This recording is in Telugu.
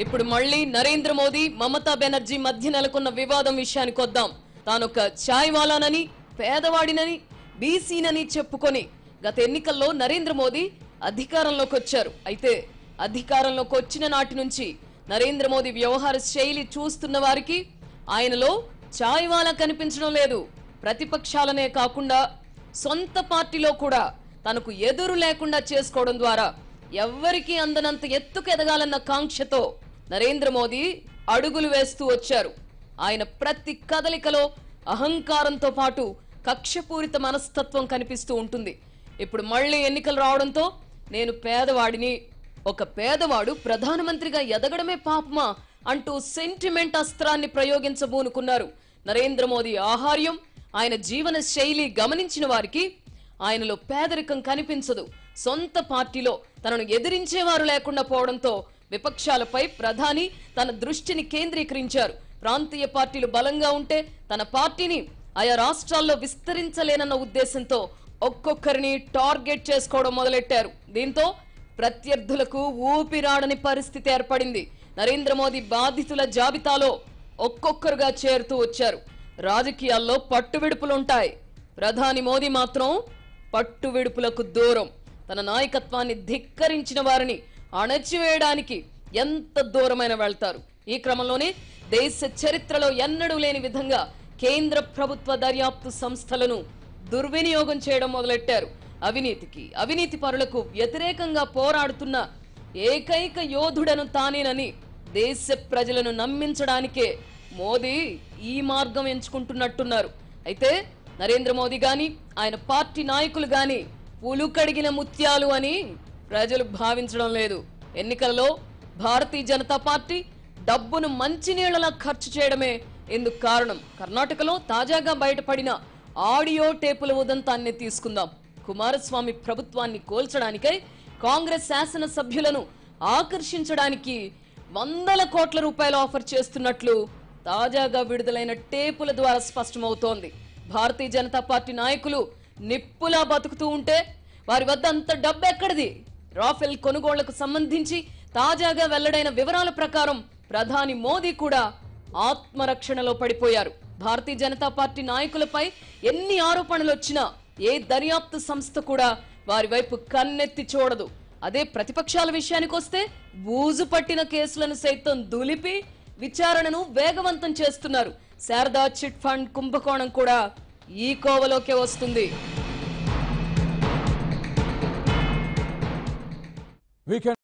ఇప్పుడు మళ్ళీ నరేంద్ర మోదీ మమతా బెనర్జీ మధ్య నెలకొన్న వివాదం విషయానికి వద్దాం తానొక ఛాయ్ వాలానని పేదవాడినని బీసీనని చెప్పుకొని గత ఎన్నికల్లో నరేంద్ర మోదీ అధికారంలోకి వచ్చారు అయితే అధికారంలోకి వచ్చిన నాటి నుంచి నరేంద్ర మోదీ వ్యవహార శైలి చూస్తున్న వారికి ఆయనలో ఛాయ్ వాలా కనిపించడం లేదు ప్రతిపక్షాలనే కాకుండా సొంత పార్టీలో కూడా తనకు ఎదురు లేకుండా చేసుకోవడం ద్వారా ఎవ్వరికీ అందనంత ఎత్తుకు ఎదగాలన్న కాంక్షతో నరేంద్ర మోదీ అడుగులు వేస్తూ వచ్చారు ఆయన ప్రతి కదలికలో అహంకారంతో పాటు కక్షపూరిత మనస్తత్వం కనిపిస్తూ ఉంటుంది ఇప్పుడు మళ్ళీ ఎన్నికలు రావడంతో నేను పేదవాడిని ఒక పేదవాడు ప్రధానమంత్రిగా ఎదగడమే పాపమా అంటూ సెంటిమెంట్ అస్త్రాన్ని ప్రయోగించబూనుకున్నారు నరేంద్ర మోదీ ఆహార్యం ఆయన జీవన శైలి గమనించిన వారికి ఆయనలో పేదరికం కనిపించదు సొంత పార్టీలో తనను ఎదిరించేవారు లేకుండా పోవడంతో విపక్షాలపై ప్రధాని తన దృష్టిని కేంద్రీకరించారు ప్రాంతీయ పార్టీలు బలంగా ఉంటే తన పార్టీని ఆయా రాష్ట్రాల్లో విస్తరించలేనన్న ఉద్దేశంతో ఒక్కొక్కరిని టార్గెట్ చేసుకోవడం మొదలెట్టారు దీంతో ప్రత్యర్థులకు ఊపిరాడని పరిస్థితి ఏర్పడింది నరేంద్ర మోదీ బాధితుల జాబితాలో ఒక్కొక్కరుగా చేరుతూ వచ్చారు రాజకీయాల్లో పట్టువిడుపులుంటాయి ప్రధాని మోదీ మాత్రం పట్టువిడుపులకు దూరం తన నాయకత్వాన్ని ధిక్కరించిన వారిని అణచివేయడానికి ఎంత దూరమైన వెళ్తారు ఈ క్రమంలోనే దేశ చరిత్రలో ఎన్నడూ లేని విధంగా కేంద్ర ప్రభుత్వ దర్యాప్తు సంస్థలను దుర్వినియోగం చేయడం మొదలెట్టారు అవినీతికి అవినీతి పరులకు వ్యతిరేకంగా పోరాడుతున్న ఏకైక యోధుడను తానేనని దేశ ప్రజలను నమ్మించడానికే మోదీ ఈ మార్గం ఎంచుకుంటున్నట్టున్నారు అయితే నరేంద్ర మోదీ గాని ఆయన పార్టీ నాయకులు గాని పులు కడిగిన ముత్యాలు అని ప్రజలు భావించడం లేదు ఎన్నికలలో భారతీయ జనతా పార్టీ డబ్బును మంచినీళ్లలా ఖర్చు చేయడమే ఇందుకు కారణం కర్ణాటకలో తాజాగా బయటపడిన ఆడియో టేపుల ఉదంతాన్ని తీసుకుందాం కుమారస్వామి ప్రభుత్వాన్ని కోల్చడానికై కాంగ్రెస్ శాసన సభ్యులను ఆకర్షించడానికి వందల కోట్ల రూపాయలు ఆఫర్ చేస్తున్నట్లు తాజాగా విడుదలైన టేపుల ద్వారా స్పష్టమవుతోంది భారతీయ జనతా పార్టీ నాయకులు నిప్పులా బతుకుతూ ఉంటే వారి వద్ద అంత డబ్బు ఎక్కడిది రాఫెల్ కొనుగోళ్లకు సంబంధించి తాజాగా వెల్లడైన వివరాల ప్రకారం ప్రధాని మోదీ కూడా ఆత్మరక్షణలో పడిపోయారు భారతీయ జనతా పార్టీ నాయకులపై ఎన్ని ఆరోపణలు వచ్చినా ఏ దర్యాప్తు సంస్థ కూడా వారి వైపు కన్నెత్తి చూడదు అదే ప్రతిపక్షాల విషయానికి వస్తే బూజు పట్టిన కేసులను సైతం దులిపి విచారణను వేగవంతం చేస్తున్నారు శారదా చిట్ ఫండ్ కుంభకోణం కూడా ఈ కోవలోకే వస్తుంది వీకెండ్